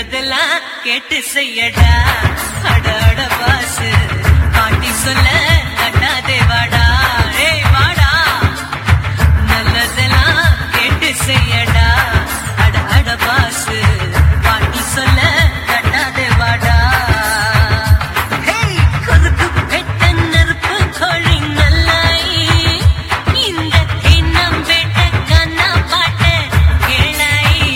நல்லதெல்லாம் கேட்டு செய்யடா அட அட பாசு பாட்டி சொல்ல கட்டாதே வாடா ஏய் வாடா நல்லதெல்லாம் கேட்டு செய்யடா அட அட பாசு பாட்டி சொல்ல கட்டாதே வாடா ஹேய், கொருக்கு பெட்ட நெருப்பு கோழி நல்லாயி. இந்த தின்னம் வேட்ட கண்ணா பாட்ட கேளாயி.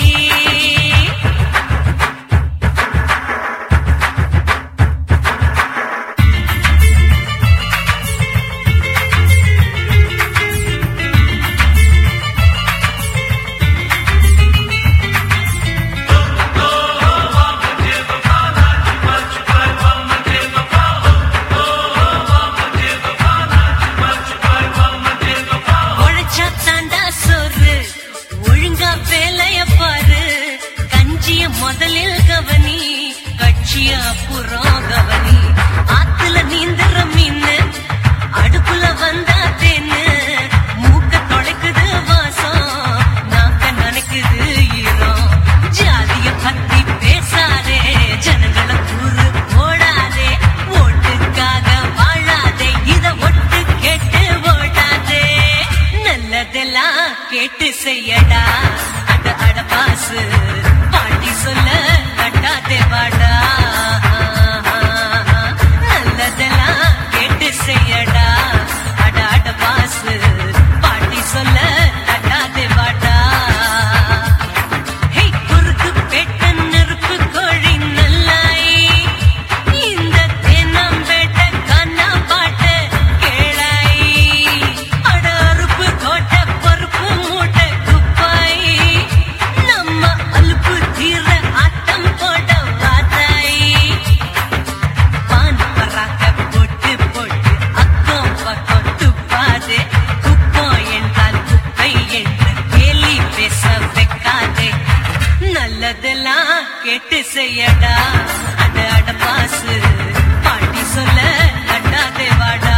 உழைச்சா தாண்டா சோறு ஒழுங்கா வேலைய பாரு கஞ்சிய முதலில் கவனி கட்சிய அப்புறம் கவனி ஆத்துல நீந்துற மீன் அடுப்புல வந்தா தேன்னு மூக்க தொலைக்குது வாசம் நாக்க நனைக்குது ஈரம் ஜாதிய பத்தி பேசாதே ஜனங்களை கூறு ஓடாதே ஓட்டுக்காக வாழாதே இத ஒட்டு கேட்டு ஓடாதே நல்லதெல்லாம் கேட்டு செய்யடா அட அட பாசு பாட்டி சொல்ல கட்டாதே வாடா நல்லதெல்லாம் கேட்டு செய்யடா அட அட பாசு பாட்டி சொல்ல கட்டாதே வாடா ஹே குறுக்கு பெட்ட நெருப்பு கோழி நல்லாயி இந்த தென்னம் வேட்ட கண்ணா பாட்ட கேளாயி அட அறுப்பு கோட்டை பருப்பு மூட்டை குப்பாயி நம்ம அலுப்பு தீர ஆட்டம் போட வாதாயி பான் பராக்க போட்டு போட்டு அக்கம் பக்கம் துப்பாதே குப்பம் என்றால் குப்பை என்று கேலி பேச வைக்காதே நல்லதெல்லாம் கேட்டு செய்யடா அட அட பாசு பாட்டி சொல்ல கட்டாதே வாடா